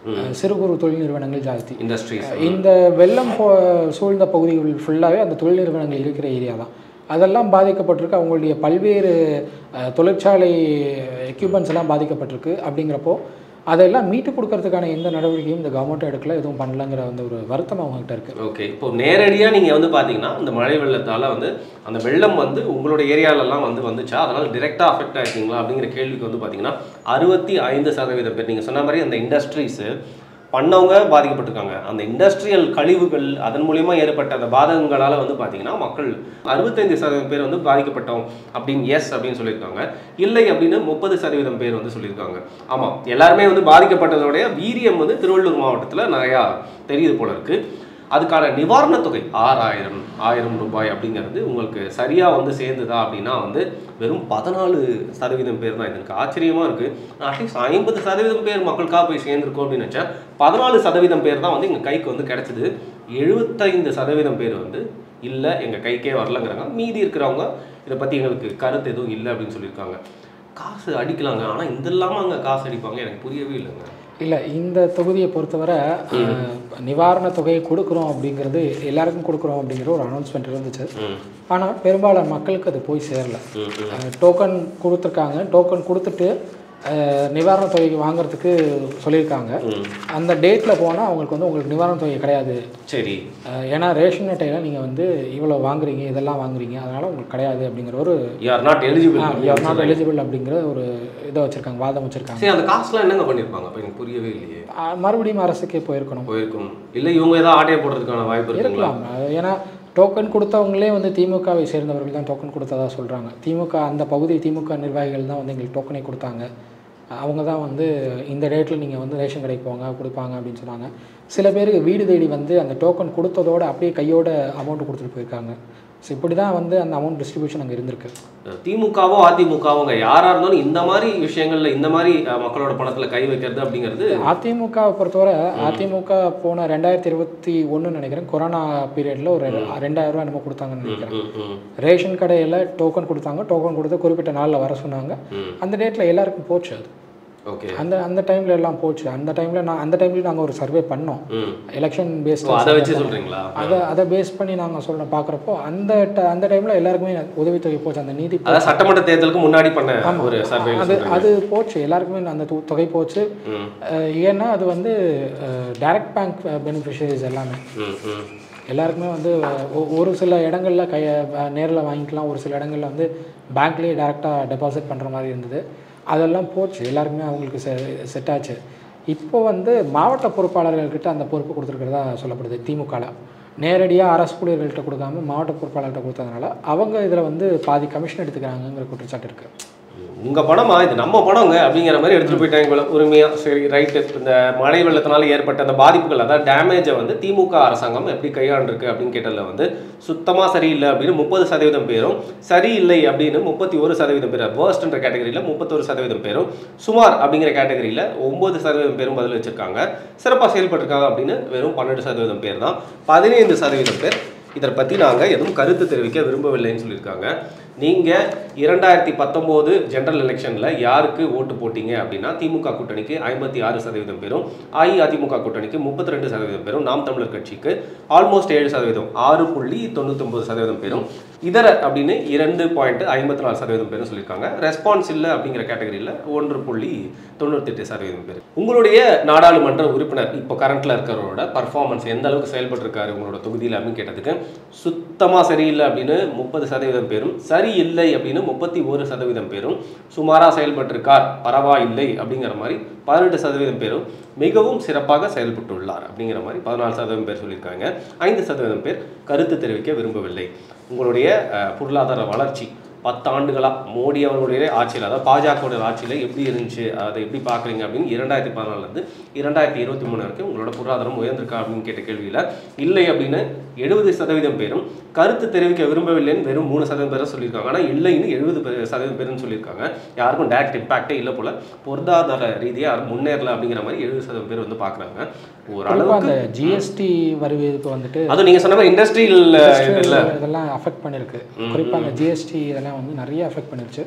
அஹ் சிறு குறு தொழில் நிறுவனங்கள் ஜாஸ்தி இண்டஸ்ட்ரீஸ் இந்த வெள்ளம் போ சூழ்ந்த பகுதிகள் ஃபுல்லாகவே அந்த தொழில் நிறுவனங்கள் இருக்கிற ஏரியா தான் அதெல்லாம் பாதிக்கப்பட்டிருக்கு அவங்களுடைய பல்வேறு அஹ், தொழிற்சாலை எக்யூப்மெண்ட்ஸ் எல்லாம் பாதிக்கப்பட்டிருக்கு அப்படிங்கிறப்போ அதெல்லாம் மீட்டு கொடுக்கறதுக்கான எந்த நடவடிக்கையும் இந்த கவர்மெண்ட் எடுக்கல எதுவும் பண்ணலங்கிற அந்த ஒரு வருத்தம் அவங்ககிட்ட இருக்குது ஓகே இப்போ நேரடியாக நீங்கள் வந்து பார்த்தீங்கன்னா இந்த மழை வெள்ளத்தால் வந்து அந்த வெள்ளம் வந்து உங்களோட ஏரியாலெல்லாம் வந்து வந்துச்சா அதனால் டிரெக்டாக அஃபெக்ட் ஆயிருக்கீங்களா அப்படிங்கிற கேள்விக்கு வந்து பார்த்தீங்கன்னா அறுபத்தி ஐந்து சதவீதம் பேர் நீங்கள் சொன்ன மாதிரி அந்த இண்டஸ்ட்ரீஸு பண்ணவங்க பாதிக்கப்பட்டிருக்காங்க அந்த இண்டஸ்ட்ரியல் கழிவுகள் அதன் மூலியமா ஏற்பட்ட அந்த பாதகங்களால் வந்து பார்த்தீங்கன்னா மக்கள் அறுபத்தைந்து சதவீதம் பேர் வந்து பாதிக்கப்பட்டோம் அப்படின்னு எஸ் அப்படின்னு சொல்லியிருக்காங்க இல்லை அப்படின்னு முப்பது சதவீதம் பேர் வந்து சொல்லியிருக்காங்க ஆமாம் எல்லாருமே வந்து பாதிக்கப்பட்டதோடைய வீரியம் வந்து திருவள்ளூர் மாவட்டத்தில் நிறையா தெரியுது போல இருக்கு அதுக்கான நிவாரணத் தொகை ஆறாயிரம் ஆயிரம் ரூபாய் அப்படிங்கிறது உங்களுக்கு சரியாக வந்து சேர்ந்துதா அப்படின்னா வந்து வெறும் பதினாலு சதவீதம் பேர் தான் இது எனக்கு ஆச்சரியமாக இருக்குது அட்லீஸ்ட் ஐம்பது சதவீதம் பேர் மக்களுக்காக போய் சேர்ந்துருக்கோம் அப்படின்னு நினச்சா பதினாலு சதவீதம் பேர் தான் வந்து எங்கள் கைக்கு வந்து கிடச்சிது எழுபத்தைந்து சதவீதம் பேர் வந்து இல்லை எங்கள் கைக்கே வரலங்கிறாங்க மீதி இருக்கிறவங்க இதை பற்றி எங்களுக்கு கருத்து எதுவும் இல்லை அப்படின்னு சொல்லியிருக்காங்க காசு அடிக்கலாங்க ஆனால் இந்த இல்லாமல் அங்கே காசு அடிப்பாங்க எனக்கு புரியவே இல்லைங்க இல்லை இந்த தொகுதியை பொறுத்தவரை அஹ், நிவாரணத் தொகையை கொடுக்குறோம் அப்படிங்கிறது எல்லாருக்கும் கொடுக்குறோம் அப்படிங்கிற ஒரு அனௌன்ஸ்மெண்ட் இருந்துச்சு ம் ஆனால் பெரும்பாலான மக்களுக்கு அது போய் சேரல ம் ம் டோக்கன் கொடுத்துருக்காங்க டோக்கன் கொடுத்துட்டு அஹ், நிவாரணத் தொகை வாங்குறதுக்கு சொல்லியிருக்காங்க ம் அந்த டேட்டில் போனால் அவங்களுக்கு வந்து உங்களுக்கு நிவாரணத் தொகை கிடையாது சரி அஹ், ஏன்னா ரேஷன் அட்டையில் நீங்கள் வந்து இவ்வளோ வாங்குறீங்க இதெல்லாம் வாங்குறீங்க அதனால் உங்களுக்கு கிடையாது அப்படிங்கிற ஒரு you are not eligible you are not eligible அப்படிங்கிற ஒரு இதை வச்சுருக்காங்க வாதம் வச்சுருக்காங்க சரி அந்த காசுலாம் என்னங்க பண்ணியிருப்பாங்க அப்போ எனக்கு புரியவே இல்லையே மறுபடியும் அரசுக்கே போயிருக்கணும் போயிருக்கும் இல்லை இவங்க ஏதாவது ஆட்டையை போடுறதுக்கான வாய்ப்பு இருக்குங்களா இருக்கலாம் அது ஏன்னா டோக்கன் கொடுத்தவங்களே வந்து திமுகவை சேர்ந்தவர்கள் தான் டோக்கன் கொடுத்ததா சொல்கிறாங்க திமுக அந்த பகுதி திமுக நிர்வாகிகள் தான் வந்து எங்களுக்கு டோக்கனை கொடுத்தாங்க அவங்க தான் வந்து இந்த டேட்டில் நீங்கள் வந்து ரேஷன் கடைக்கு போங்க கொடுப்பாங்க அப்படின்னு சொன்னாங்க சில பேருக்கு வீடு தேடி வந்து அந்த டோக்கன் கொடுத்ததோட அப்படியே கையோட அமௌண்ட் கொடுத்துட்டு போயிருக்காங்க ஸோ இப்படி தான் வந்து அந்த அமௌண்ட் டிஸ்ட்ரிபியூஷன் அங்கே இருந்திருக்கு திமுகவோ அதிமுகவோங்க யாரா இருந்தாலும் இந்த மாதிரி விஷயங்கள்ல இந்த மாதிரி அஹ், மக்களோட பணத்துல கை வைக்கிறது அப்படிங்கிறது அதிமுகவை பொறுத்தவரை அதிமுக போன ரெண்டாயிரத்தி இருபத்தி ஒன்று நினைக்கிறேன் கொரோனா பீரியடில் ஒரு ரெண்டாயிரம் ரூபாய் என்னமோ கொடுத்தாங்கன்னு நினைக்கிறேன் ம், ம், ரேஷன் கடையில் டோக்கன் கொடுத்தாங்க டோக்கன் கொடுத்து குறிப்பிட்ட நாளில் வர சொன்னாங்க ம். அந்த டேட்டில் எல்லாருக்கும் போச்சு அது ஓகே அந்த அந்த டைமில் எல்லாம் போச்சு அந்த டைமில் நான் அந்த டைம்லேயும் நாங்கள் ஒரு சர்வே பண்ணோம் ம் எலெக்ஷன் ஓ, பேஸ்ட் அதை வச்சு சொல்றீங்களா அதை அதை பேஸ் பண்ணி நாங்கள் சொல்ல பார்க்குறப்போ அந்த ட- அந்த டைமில் எல்லாருக்குமே உதவித்தொகை போச்சு அந்த நீதி அதான் சட்டமன்ற தேர்தலுக்கு முன்னாடி பண்ண ஒரு சர்வே அது அது போச்சு எல்லாருக்குமே அந்த தொ- தொகை போச்சு ம் அஹ் ஏன்னா அது வந்து டைரக்ட் பேங்க் பெனிஃபிஷரிஸ் எல்லாமே ம் ம் எல்லாருக்குமே வந்து ஒ- ஒரு சில இடங்களில் கைய நேரில் வாங்கிக்கலாம் ஒரு சில இடங்களில் வந்து பேங்க்லேயே டேரெக்டாக டெபாசிட் பண்ணுற மாதிரி இருந்தது அதெல்லாம் போச்சு எல்லாருக்குமே அவங்களுக்கு செ செட் ஆச்சு இப்போ வந்து மாவட்ட பொறுப்பாளர்கள்கிட்ட அந்த பொறுப்பு கொடுத்துருக்கிறதா சொல்லப்படுது திமுகவில் நேரடியாக அரசு ஊழியர்கள்ட்ட கொடுக்காம மாவட்ட பொறுப்பாளர்கிட்ட கொடுத்ததுனால அவங்க இதில் வந்து பாதி கமிஷன் எடுத்துக்கிறாங்கங்கிற குற்றச்சாட்டு இருக்குது உங்க பணமா இது நம்ம பணங்க அப்படிங்கிற மாதிரி எடுத்துட்டு போயிட்டாங்க போல உரிமையா சரி ரைட்டு இந்த மழை வெள்ளத்தினால ஏற்பட்ட அந்த பாதிப்புகள் அதாவது டேமேஜை வந்து திமுக அரசாங்கம் எப்படி கையாண்டிருக்கு அப்படின்னு கேட்டதில் வந்து சுத்தமா சரியில்லை அப்படின்னு முப்பது சதவீதம் பேரும் சரியில்லை அப்படின்னு முப்பத்தி ஒரு சதவீதம் பேர் வேர்ஸ்ட்ன்ற கேட்டகரியில் முப்பத்தொரு சதவீதம் பேரும் சுமார் அப்படிங்கிற கேட்டகரியில் ஒன்பது சதவீதம் பேரும் பதில் வச்சிருக்காங்க சிறப்பாக செயல்பட்டிருக்காங்க அப்படின்னு வெறும் பன்னெண்டு சதவீதம் பேர் தான் பதினைந்து சதவீதம் பேர் இதை பற்றி நாங்கள் எதுவும் கருத்து தெரிவிக்க விரும்பவில்லைன்னு சொல்லியிருக்காங்க நீங்கள் இரண்டாயிரத்தி பத்தொம்போது ஜெனரல் எலெக்ஷனில் யாருக்கு ஓட்டு போட்டீங்க அப்படின்னா திமுக கூட்டணிக்கு ஐம்பத்தி ஆறு சதவீதம் பேரும் அஇஅதிமுக கூட்டணிக்கு முப்பத்தி ரெண்டு சதவீதம் பேரும் நாம் தமிழர் கட்சிக்கு ஆல்மோஸ்ட் ஏழு சதவீதம் ஆறு புள்ளி தொண்ணூத்தொம்பது சதவீதம் பேரும் இதர அப்படின்னு இரண்டு பாயிண்ட் ஐம்பத்தி நாலு சதவீதம் பேரும் சொல்லியிருக்காங்க ரெஸ்பான்ஸ் இல்லை அப்படிங்கிற கேட்டகரியில் ஒன்று புள்ளி தொண்ணூத்தெட்டு சதவீதம் பேர் உங்களுடைய நாடாளுமன்ற உறுப்பினர் இப்போ கரண்ட்ல இருக்கிறவரோட பர்ஃபார்மன்ஸ் எந்த அளவுக்கு செயல்பட்டிருக்காரு உங்களோட தொகுதியில் அப்படின்னு கேட்டதுக்கு சுத்தமாக சரியில்லை அப்படின்னு முப்பது சதவீதம் பேரும் சரியில்லை அப்படின்னு முப்பத்தி ஒரு சதவீதம் பேரும் சுமாராக செயல்பட்டிருக்கார் பரவாயில்லை அப்படிங்கிற மாதிரி பதினெட்டு சதவீதம் பேரும் மிகவும் சிறப்பாக செயல்பட்டுள்ளார் அப்படிங்கிற மாதிரி பதினாலு சதவீதம் பேர் சொல்லியிருக்காங்க ஐந்து சதவீதம் பேர் கருத்து தெரிவிக்க விரும்பவில்லை உங்களுடைய அஹ், பொருளாதார வளர்ச்சி பத்தாண்டுகளாக மோடி அவர்களுடைய ஆட்சியில் அதாவது பாஜகவுடைய ஆட்சியில் எப்படி இருந்துச்சு அதை எப்படி பார்க்குறீங்க அப்படின்னு இரண்டாயிரத்தி பதினாலுலேருந்து இரண்டாயிரத்தி இருபத்தி மூணு வரைக்கும் உங்களோட பொருளாதாரம் உயர்ந்திருக்கா அப்படின்னு கேட்ட கேள்வியில் இல்லை அப்படின்னு எழுபது சதவீதம் பேரும் கருத்து தெரிவிக்க விரும்பவில்லைன்னு வெறும் மூணு சதவீதம் பேரை சொல்லியிருக்காங்க ஆனால் இல்லைன்னு எழுபது சதவீதம் பேருன்னு சொல்லியிருக்காங்க யாருக்கும் டேரக்ட் இம்பாக்டே இல்லை போல பொருளாதார ரீதியாக யாரும் முன்னேறல அப்படிங்கிற மாதிரி எழுபது சதவீதம் பேர் வந்து பார்க்குறாங்க குறிப்பாக ஓரளவுக்கு அந்த ஜிஎஸ்டி வரி விதிப்பு வந்துட்டு அதுவும் நீங்கள் சொன்ன மாதிரி இண்டஸ்ட்ரியல் Industrial இதெல்லாம் அஃபெக்ட் பண்ணிருக்கு குறிப்பாக அந்த ஜிஎஸ்டி இதெல்லாம் வந்து நிறைய அஃபெக்ட் பண்ணிருச்சு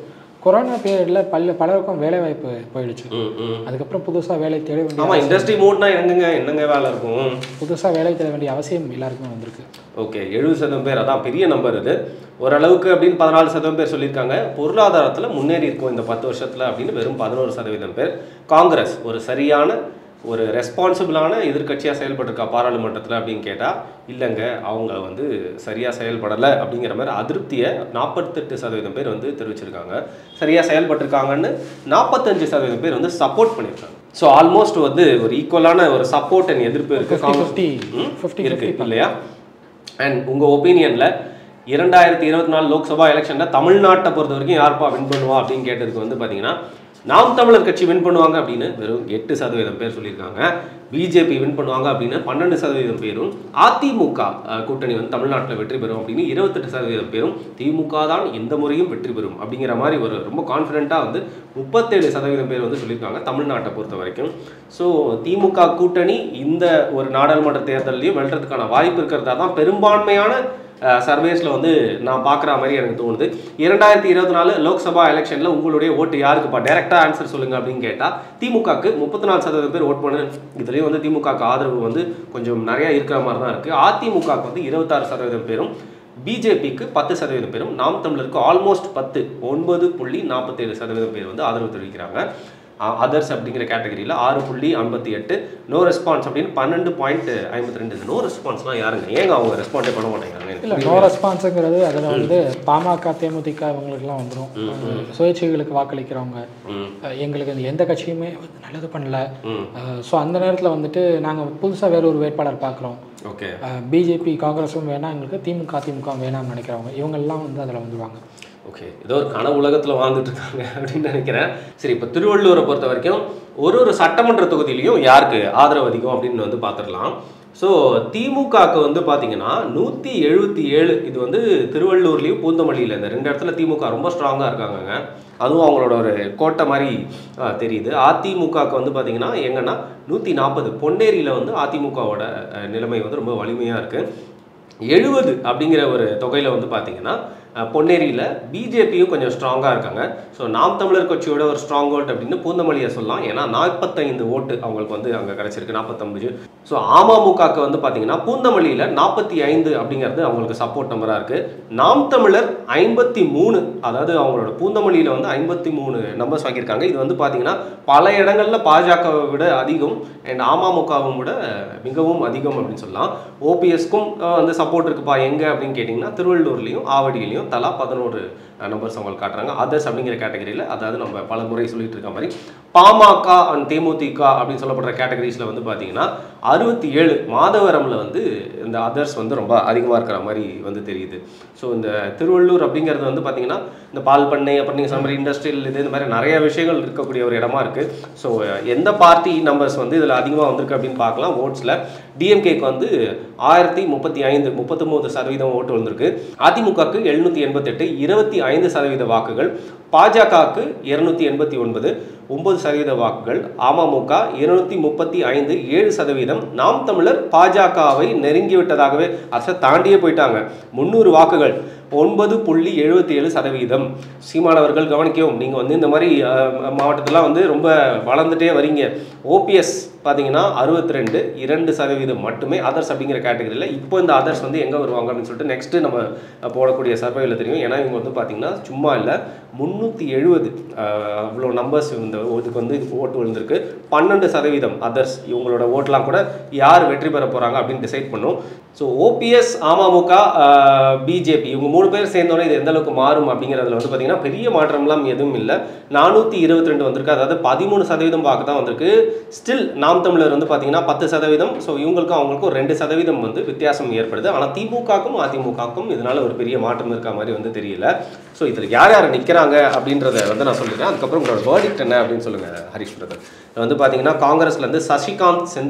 கொரோனா பீரியடில் பல பலருக்கும் வேலை வாய்ப்பு போயிடுச்சு ம் ம் அதுக்கப்புறம் புதுசாக வேலை தேட வேண்டிய ஆமாம் இண்டஸ்ட்ரி மூட்னா எங்கங்க என்னங்க வேலை இருக்கும் புதுசாக வேலை தேட வேண்டிய அவசியம் எல்லாருக்குமே வந்திருக்கு ஓகே எழுபது சதவீதம் பேர் அதான் பெரிய நம்பர் இது ஓரளவுக்கு அப்படின்னு பதினாலு சதவீதம் பேர் சொல்லியிருக்காங்க பொருளாதாரத்தில் முன்னேறி இருக்கும் இந்த பத்து வருஷத்தில் அப்படின்னு வெறும் பதினோரு சதவீதம் பேர் காங்கிரஸ் ஒரு சரியான ஒரு ரெஸ்பான்சிபிளான எதிர்க்கட்சியாக செயல்பட்டிருக்கா பாராளுமன்றத்தில் அப்படின்னு கேட்டால் இல்லைங்க அவங்க வந்து சரியாக செயல்படலை அப்படிங்கிற மாதிரி அதிருப்தியை நாற்பத்தெட்டு சதவீதம் பேர் வந்து தெரிவிச்சிருக்காங்க சரியாக செயல்பட்டிருக்காங்கன்னு நாற்பத்தஞ்சு சதவீதம் பேர் வந்து சப்போர்ட் பண்ணியிருக்காங்க ஸோ ஆல்மோஸ்ட் வந்து ஒரு ஈக்குவலான ஒரு சப்போர்ட் அண்ட் எதிர்ப்பு இருக்கு ஃபிஃப்டி காங்கிரஸ் ஃபிஃப்டி ம், ஃபிஃப்டி இருக்கு இல்லையா அண்ட் உங்க ஒப்பீனியன்ல இரண்டாயிரத்தி இருபத்தி நாலு லோக்சபா எலெக்ஷன்ல தமிழ்நாட்டை பொறுத்த வரைக்கும் யாருப்பா வின் பண்ணுவா அப்படின்னு கேட்டதுக்கு வந்து பாத்தீங்கன்னா நாம் தமிழர் கட்சி வின் பண்ணுவாங்க அப்படின்னு வெறும் எட்டு சதவீதம் பேர் சொல்லியிருக்காங்க பிஜேபி வின் பண்ணுவாங்க அப்படின்னு பன்னெண்டு சதவீதம் பேரும் அதிமுக அஹ், கூட்டணி வந்து தமிழ்நாட்டில் வெற்றி பெறும் அப்படின்னு இருபத்தெட்டு சதவீதம் பேரும் திமுக தான் இந்த முறையும் வெற்றி பெறும் அப்படிங்கிற மாதிரி ஒரு ரொம்ப கான்ஃபிடென்ட்டாக வந்து முப்பத்தேழு சதவீதம் பேர் வந்து சொல்லியிருக்காங்க தமிழ்நாட்டை பொறுத்த வரைக்கும் ஸோ திமுக கூட்டணி இந்த ஒரு நாடாளுமன்ற தேர்தலையும் வெல்றதுக்கான வாய்ப்பு இருக்கிறதா தான் பெரும்பான்மையான சர்வேஸில் வந்து நான் பார்க்குற மாதிரி எனக்கு தோணுது இரண்டாயிரத்தி இருபத்தி நாலு லோக்சபா எலெக்ஷனில் உங்களுடைய ஓட்டு யாருக்குப்பா டேரெக்டாக ஆன்சர் சொல்லுங்க அப்படின்னு கேட்டால் திமுகக்கு முப்பத்தி நாலு சதவீதம் பேர் ஓட் பண்ணு இதுலேயும் வந்து திமுகக்கு ஆதரவு வந்து கொஞ்சம் நிறையா இருக்கிற மாதிரி தான் இருக்குது அதிமுகக்கு வந்து இருபத்தாறு சதவீதம் பேரும் பிஜேபிக்கு பத்து சதவீதம் பேரும் நாம் தமிழருக்கு ஆல்மோஸ்ட் பத்து ஒன்பது புள்ளி நாற்பத்தேழு சதவீதம் பேர் வந்து ஆதரவு தெரிவிக்கிறாங்க அதர்ஸ் அப்படிங்கிற கேட்டகரியில் ஆறு புள்ளி ஐம்பத்தி எட்டு நோ ரெஸ்பான்ஸ் அப்படின்னு பன்னெண்டு பாயிண்ட் ஐம்பத்தி ரெண்டு நோ ரெஸ்பான்ஸ்லாம் யாருங்க ஏங்க அவங்க ரெஸ்பாண்டே பண்ண மாட்டேங்கிறாங்க எனக்கு இல்லை நோ ரெஸ்பான்ஸுங்கிறது அதில் வந்து பாமக தேமுதிக இவங்களுக்குலாம் வந்துடும் சுயேட்சைகளுக்கு வாக்களிக்கிறவங்க ம் அஹ் எங்களுக்கு இந்த எந்த கட்சியுமே வந்து நல்லது பண்ணல ம் ஸோ அந்த நேரத்தில் வந்துட்டு நாங்கள் புதுசாக வேற ஒரு வேட்பாளர் பார்க்குறோம் ஓகே பிஜேபி காங்கிரஸும் வேணாம் எங்களுக்கு திமுக அதிமுக வேணாம்னு நினைக்கிறவங்க இவங்கெல்லாம் வந்து அதில் வந்துடுவாங்க ஓகே ஏதோ ஒரு கனவு உலகத்தில் வாழ்ந்துட்டு இருக்காங்க அப்படின்னு நினைக்கிறேன் சரி இப்போ திருவள்ளூரை பொறுத்த வரைக்கும் ஒரு ஒரு சட்டமன்ற தொகுதியிலையும் யாருக்கு ஆதரவு அதிகம் அப்படின்னு வந்து பார்த்துடலாம் ஸோ திமுகவுக்கு வந்து பார்த்தீங்கன்னா நூற்றி எழுபத்தி ஏழு இது வந்து திருவள்ளூர்லேயும் பூந்தமல்லியில் இந்த ரெண்டு இடத்துல திமுக ரொம்ப ஸ்ட்ராங்காக இருக்காங்கங்க அதுவும் அவங்களோட ஒரு கோட்டை மாதிரி ஆ, தெரியுது அதிமுகவுக்கு வந்து பார்த்தீங்கன்னா எங்கன்னா நூற்றி நாற்பது பொன்னேரியில் வந்து அதிமுகவோட அஹ், நிலைமை வந்து ரொம்ப வலிமையாக இருக்குது எழுபது அப்படிங்கிற ஒரு தொகையில் வந்து பார்த்தீங்கன்னா அஹ், பொன்னேரியில் பிஜேபியும் கொஞ்சம் ஸ்ட்ராங்காக இருக்காங்க ஸோ நாம் தமிழர் கட்சியோட ஒரு ஸ்ட்ராங் ஓட் அப்படின்னு பூந்தமல்லியை சொல்லலாம் ஏன்னா நாற்பத்தைந்து ஓட்டு அவங்களுக்கு வந்து அங்கே கிடச்சிருக்கு நாற்பத்தொம்பது ஸோ அமமுகவுக்கு வந்து பார்த்தீங்கன்னா பூந்தமல்லியில் நாற்பத்தி ஐந்து அப்படிங்கிறது அவங்களுக்கு சப்போர்ட் நம்பராக இருக்குது நாம் தமிழர் ஐம்பத்தி மூணு அதாவது அவங்களோட பூந்தமல்லியில் வந்து ஐம்பத்தி மூணு நம்பர்ஸ் வாங்கியிருக்காங்க இது வந்து பார்த்தீங்கன்னா பல இடங்களில் பாஜகவை விட அதிகம் அண்ட் அமமுகவும் விட மிகவும் அதிகம் அப்படின்னு சொல்லலாம் ஓபிஎஸ்க்கும் வந்து சப்போர்ட் இருக்குப்பா எங்கே அப்படின்னு கேட்டிங்கன்னா திருவள்ளூர்லேயும் ஆவடியிலையும் தலா பதினோரு நம்பர்ஸ் அவங்களுக்கு காட்டுறாங்க அதர்ஸ் அப்படிங்கிற கேட்டகரியில் அதாவது நம்ம பல முறை சொல்லிட்டு இருக்க மாதிரி பாமக அண்ட் தேமுதிக அப்படின்னு சொல்லப்படுற கேட்டகரிஸில் வந்து பார்த்தீங்கன்னா அறுபத்தி ஏழு மாதவரமில் வந்து இந்த அதர்ஸ் வந்து ரொம்ப அதிகமாக இருக்கிற மாதிரி வந்து தெரியுது ஸோ இந்த திருவள்ளூர் அப்படிங்கிறது வந்து பார்த்தீங்கன்னா இந்த பால் பண்ணை அப்புறம் நீங்கள் சொன்ன மாதிரி இண்டஸ்ட்ரியல் இது இந்த மாதிரி நிறைய விஷயங்கள் இருக்கக்கூடிய ஒரு இடமா இருக்குது ஸோ எந்த பார்ட்டி நம்பர்ஸ் வந்து இதில் அதிகமாக வந்திருக்கு அப்படின்னு பார்க்கலாம் ஓட்ஸில் டிஎம்கேக்கு வந்து ஆயிரத்தி முப்பத்தி ஐந்து முப்பத்தொம்போது சதவீதம் ஓட்டு வந்திருக்கு அதிமுகக்கு எழுநூற்றி எண்பத்தெட்டு இருபத்தி ஐந்து சதவீத வாக்குகள் பாஜகவுக்கு இருநூத்தி எண்பத்தி ஒன்பது ஒன்பது சதவீத வாக்குகள் அமமுக இருநூத்தி முப்பத்தி ஐந்து ஏழு சதவீதம் நாம் தமிழர் பாஜகவை நெருங்கிவிட்டதாகவே அரசை தாண்டியே போயிட்டாங்க முந்நூறு வாக்குகள் ஒன்பது புள்ளி எழுபத்தி ஏழு சதவீதம் சீமானவர்கள் கவனிக்கவும் நீங்கள் வந்து இந்த மாதிரி மாவட்டத்திலாம் வந்து ரொம்ப வளர்ந்துட்டே வரீங்க ஓபிஎஸ் பார்த்தீங்கன்னா அறுபத்தி ரெண்டு இரண்டு சதவீதம் மட்டுமே அதர்ஸ் அப்படிங்கிற கேட்டகரியில் இப்போ இந்த அதர்ஸ் வந்து எங்கே வருவாங்க அப்படின்னு சொல்லிட்டு நெக்ஸ்ட்டு நம்ம அஹ், போடக்கூடிய சர்வேவில் தெரியும் ஏன்னா இவங்க வந்து பார்த்தீங்கன்னா சும்மா இல்லை முந்நூற்றி எழுபது அவ்வளோ நம்பர்ஸ் இந்த இதுக்கு வந்து ஓட்டு விழுந்திருக்கு பன்னெண்டு சதவீதம் அதர்ஸ் இவங்களோட ஓட்டெலாம் கூட யார் வெற்றி பெற போகிறாங்க அப்படின்னு டிசைட் பண்ணும் ஸோ ஓபிஎஸ் அமமுக பிஜேபி இவங்க மூணு பேர் சேர்ந்தோன்னே இது எந்த அளவுக்கு மாறும் அப்படிங்கிறதுல வந்து பார்த்தீங்கன்னா பெரிய மாற்றம்லாம் எதுவும் இல்லை நானூற்றி இருபத்தி ரெண்டு வந்திருக்கு அதாவது பதிமூணு சதவீதம் வாக்கு தான் வந்திருக்கு ஸ்டில் நாம் தமிழர் வந்து பார்த்தீங்கன்னா பத்து சதவீதம் ஸோ இவங்களுக்கும் அவங்களுக்கும் ரெண்டு சதவீதம் வந்து வித்தியாசம் ஏற்படுது ஆனால் திமுகக்கும் அதிமுகக்கும் இதனால ஒரு பெரிய மாற்றம் இருக்க மாதிரி வந்து தெரியல ஸோ இதில் யார் யார் நிற்கிறாங்க அப்படின்றத வந்து நான் சொல்லிடுறேன் அதுக்கப்புறம் உங்களோட வேர்டிக்ட் என்ன அப்படின்னு சொல்லுங்கள் ஹரிஷ் பிரதர் இது வந்து பார்த்தீங்கன்னா காங்கிரஸ்லேருந்து சசிகாந்த் செந்தில்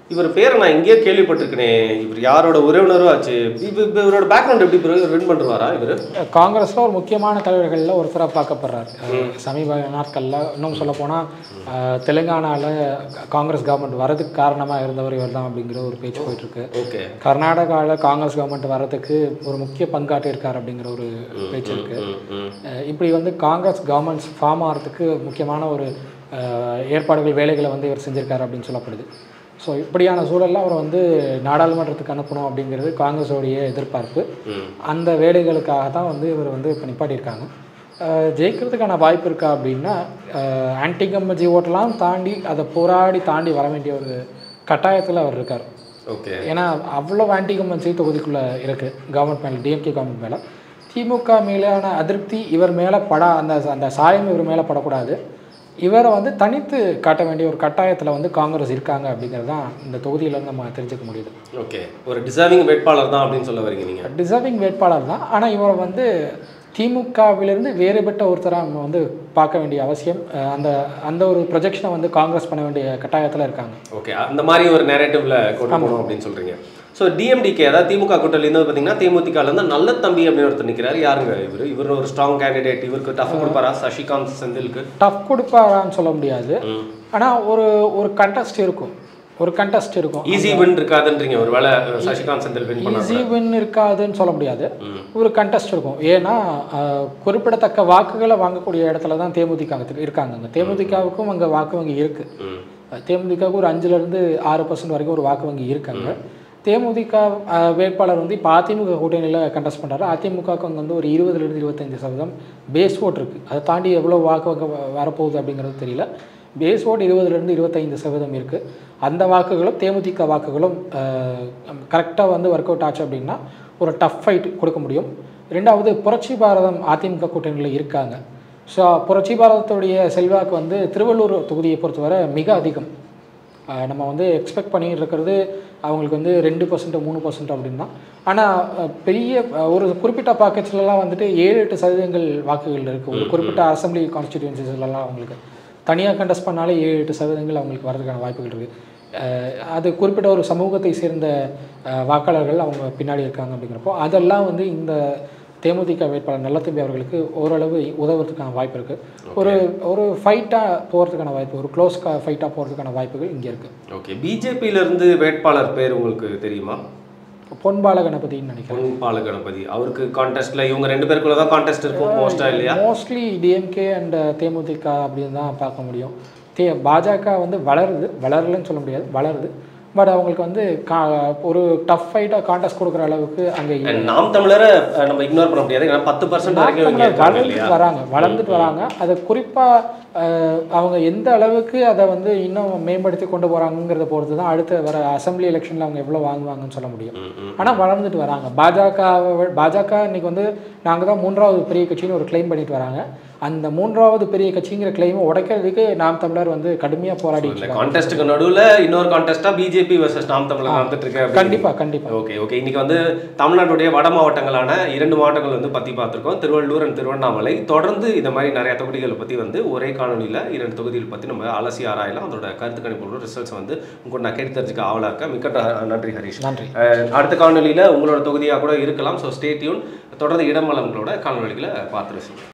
இவர் பேரை நான் எங்கேயோ கேள்விப்பட்டிருக்கேனே இவர் யாரோட உறவினரும் ஆச்சு இவ- இவ- இவரோட பேக்ரவுண்ட் எப்படி ப்ரோ ரன் பண்ணுவாரா இவர் காங்கிரஸில் ஒரு முக்கியமான தலைவர்களில் ஒருத்தராக பார்க்கப்படுறாரு அஹ் சமீப நாட்களில் இன்னும் சொல்ல போனால் தெலுங்கானாவில் காங்கிரஸ் கவர்மெண்ட் வரதுக்கு காரணமாக இருந்தவர் இவர் தான் அப்படிங்கிற ஒரு பேச்சு போயிட்டுருக்கு ஓகே கர்நாடகாவில் காங்கிரஸ் கவர்மெண்ட் வர்றதுக்கு ஒரு முக்கிய பங்காற்றியிருக்கார் அப்படிங்கிற ஒரு பேச்சு இருக்கு ம் ம் அஹ் இப்படி வந்து காங்கிரஸ் கவர்மெண்ட்ஸ் ஃபார்ம் ஆகிறதுக்கு முக்கியமான ஒரு அஹ், ஏற்பாடுகள் வேலைகளை வந்து இவர் செஞ்சிருக்காரு அப்படின்னு சொல்லப்படுது ஸோ இப்படியான சூழலில் அவர் வந்து நாடாளுமன்றத்துக்கு அனுப்பணும் அப்படிங்கிறது காங்கிரஸோடைய எதிர்பார்ப்பு ம் அந்த வேலைகளுக்காக தான் வந்து இவர் வந்து இப்போ நிப்பாட்டியிருக்காங்க அஹ் ஜெயிக்கிறதுக்கான வாய்ப்பு இருக்கா அப்படின்னா ஆன்டி கம்பஜி ஓட்டெல்லாம் தாண்டி அதை போராடி தாண்டி வர வேண்டிய ஒரு கட்டாயத்தில் அவர் இருக்கார் ஓகே ஏன்னா அவ்வளோ ஆன்டி கம்பன்சி தொகுதிக்குள்ளே இருக்குது கவர்மெண்ட் மேலே டிஎம்கே கவர்மெண்ட் மேலே திமுக மேலான அதிருப்தி இவர் மேலே படா அந்த அந்த சாயம் இவர் மேலே படக்கூடாது இவரை வந்து தனித்து காட்ட வேண்டிய ஒரு கட்டாயத்தில் வந்து காங்கிரஸ் இருக்காங்க அப்படிங்கிறது தான் இந்த தொகுதியிலேருந்து நம்ம தெரிஞ்சுக்க முடியுது ஓகே ஒரு டிசர்விங் வேட்பாளர் தான் அப்படின்னு சொல்ல வரீங்க நீங்க டிசர்விங் வேட்பாளர் தான் ஆனால் இவரை வந்து திமுகவிலிருந்து வேறுபட்ட ஒருத்தராக நம்ம வந்து பார்க்க வேண்டிய அவசியம் அஹ் அந்த அந்த ஒரு ப்ரொஜெக்ஷனை வந்து காங்கிரஸ் பண்ண வேண்டிய கட்டாயத்தில் இருக்காங்க ஓகே அந்த மாதிரி ஒரு நேரேட்டிவ்ல கொண்டு போகணும் அப்படின்னு சொல்றீங்க ஸோ டிஎம்டிகே அதாவது திமுக கூட்டணியிலேருந்து பார்த்தீங்கன்னா தேமுதிகல இருந்து நல்ல தம்பி அப்படின்னு ஒருத்தர் நிற்கிறார் யாருங்க இவர் இவர் ஒரு ஸ்ட்ராங் கேண்டிடேட் இவருக்கு டஃப் கொடுப்பாரா சசிகாந்த் செந்திலுக்கு டஃப் கொடுப்பாரான்னு சொல்ல முடியாது ம். ஆனால் ஒரு ஒரு கண்டெஸ்ட் இருக்கும் ஒரு கண்டெஸ்ட் இருக்கும் ஈஸி வின் இருக்காதுன்றீங்க ஒரு வேளை சசிகாந்த் செந்தில் வின் பண்ணா ஈஸி வின் இருக்காதுன்னு சொல்ல முடியாது ம். ஒரு கண்டெஸ்ட் இருக்கும் ஏன்னா அஹ், குறிப்பிடத்தக்க வாக்குகளை வாங்கக்கூடிய இடத்துல தான் தேமுதிக அங்க இருக்காங்க அங்கே தேமுதிகவுக்கும் அங்கே வாக்கு வங்கி இருக்குது ம் தேமுதிகவுக்கு ஒரு அஞ்சுலேருந்து ஆறு பர்சன்ட் வரைக்கும் ஒரு வாக்கு வங்கி இருக்காங்க தேமுதிக அஹ், வேட்பாளர் வந்து இப்போ அதிமுக கூட்டணியில் கண்டெஸ்ட் பண்ணுறாரு அதிமுகவுக்கு அங்கே வந்து ஒரு இருபதுலேருந்து இருபத்தஞ்சு சதவீதம் பேஸ் ஓட் இருக்குது அதை தாண்டி எவ்வளோ வாக்கு வங்க வரப்போகுது அப்படிங்கிறது தெரியல பேஸ் ஓட் இருபதுலேருந்து இருபத்தைந்து சதவீதம் இருக்குது அந்த வாக்குகளும் தேமுதிக வாக்குகளும் கரெக்டாக வந்து ஒர்க் அவுட் ஆச்சு அப்படின்னா ஒரு டஃப் ஃபைட் கொடுக்க முடியும் ரெண்டாவது புரட்சி பாரதம் அதிமுக கூட்டணியில் இருக்காங்க ஸோ புரட்சி பாரதத்துடைய செல்வாக்கு வந்து திருவள்ளூர் தொகுதியை பொறுத்தவரை மிக அதிகம் அஹ் நம்ம வந்து எக்ஸ்பெக்ட் பண்ணிட்டு இருக்கிறது அவங்களுக்கு வந்து ரெண்டு பர்சன்ட் மூணு பர்சன்ட் அப்படின்னா ஆனால் பெரிய அஹ், ஒரு குறிப்பிட்ட பாக்கெட்ஸ்லலாம் வந்துட்டு ஏழு எட்டு சதவீதங்கள் வாக்குகள் இருக்குது ஒரு குறிப்பிட்ட அசம்பிளி கான்ஸ்டிடியூன்சிஸ்லாம் அவங்களுக்கு தனியாக கண்டெஸ்ட் பண்ணாலே ஏழு எட்டு சதவீதங்கள் அவங்களுக்கு வரதுக்கான வாய்ப்புகள் இருக்குது அது குறிப்பிட்ட ஒரு சமூகத்தை சேர்ந்த அஹ், வாக்காளர்கள் அவங்க பின்னாடி இருக்காங்க அப்படிங்கிறப்போ அதெல்லாம் வந்து இந்த தேமுதிக வேட்பாளர் நல்லத்தம்பி அவர்களுக்கு ஓரளவு உதவுறதுக்கான வாய்ப்பு இருக்குது ஒரு ஒரு ஃபைட்டாக போகிறதுக்கான வாய்ப்பு ஒரு க்ளோஸ் ஃபைட்டாக போகிறதுக்கான வாய்ப்புகள் இங்கே இருக்குது ஓகே பிஜேபியில இருந்து வேட்பாளர் பேர் உங்களுக்கு தெரியுமா பொன்பால கணபதின்னு நினைக்கிறேன் பொன்பால கணபதி அவருக்கு கான்டெஸ்ட்ல இவங்க ரெண்டு பேருக்குள்ள தான் கான்டெஸ்ட் இருக்கும் மோஸ்டா இல்லையா மோஸ்ட்லி டிஎம்கே அண்ட் தேமுதிக அப்படின்னு தான் பார்க்க முடியும் தே பாஜக வந்து வளருது வளரலன்னு சொல்ல முடியாது வளருது பட் அவங்களுக்கு வந்து கா ஒரு டஃப் ஃபைட்டாக கான்டெஸ்ட் கொடுக்குற அளவுக்கு அங்கே And நாம் தமிழரை அஹ், நம்ம இக்னோர் பண்ண முடியாது ஏன்னா பத்து பர்சன்ட் வரைக்கும் இவங்க இருக்காங்க இல்லையா வளர்ந்துட்டு வராங்க வளர்ந்துட்டு வராங்க அதை குறிப்பாக அவங்க எந்த அளவுக்கு அதை வந்து இன்னும் மேம்படுத்தி கொண்டு போகிறாங்கிறத பொறுத்து தான் அடுத்த வர அசம்பிளி எலெக்ஷனில் அவங்க எவ்வளோ வாங்குவாங்கன்னு சொல்ல முடியும் ம், ம். ஆனால் வளர்ந்துட்டு வராங்க பாஜக பாஜக இன்னைக்கு வந்து நாங்கள் தான் மூன்றாவது பெரிய கட்சின்னு ஒரு க்ளைம் பண்ணிட்டு வராங்க அந்த மூன்றாவது பெரிய கட்சிங்கிற கிளைமை உடைக்கிறதுக்கு நாம் தமிழர் வந்து கடுமையாக போராடிட்டு இந்த இருக்காங்க கான்டெஸ்ட்டுக்கு நடுவுல இன்னொரு கான்டெஸ்டா பிஜேபி வர்சஸ் நாம் தமிழர் நடந்துட்டு இருக்கு அப்படின்னு கண்டிப்பா கண்டிப்பா ஓகே ஓகே இன்னைக்கு வந்து தமிழ்நாட்டுடைய வட மாவட்டங்களான இரண்டு மாவட்டங்கள் வந்து பத்தி பார்த்திருக்கோம் திருவள்ளூர் அண்ட் திருவண்ணாமலை தொடர்ந்து இந்த மாதிரி நிறைய தொகுதிகளை பத்தி வந்து ஒரே காணொலியில் இரண்டு தொகுதிகள் பத்தி நம்ம அலசி ஆராயலாம் அதோட கருத்து கணிப்போட ரிசல்ட்ஸ் வந்து உங்களுக்கு நான் கேட்டு தெரிஞ்சுக்க ஆவலா இருக்கேன் மிக்க ந- நன்றி ஹரிஷ் நன்றி அஹ் அடுத்த காணொலியில் உங்களோட தொகுதியாக கூட இருக்கலாம் ஸோ ஸ்டேட்யூன் தொடர்ந்து இடமலங்களோட காணொலிகளை பார்த்து ரசிங்க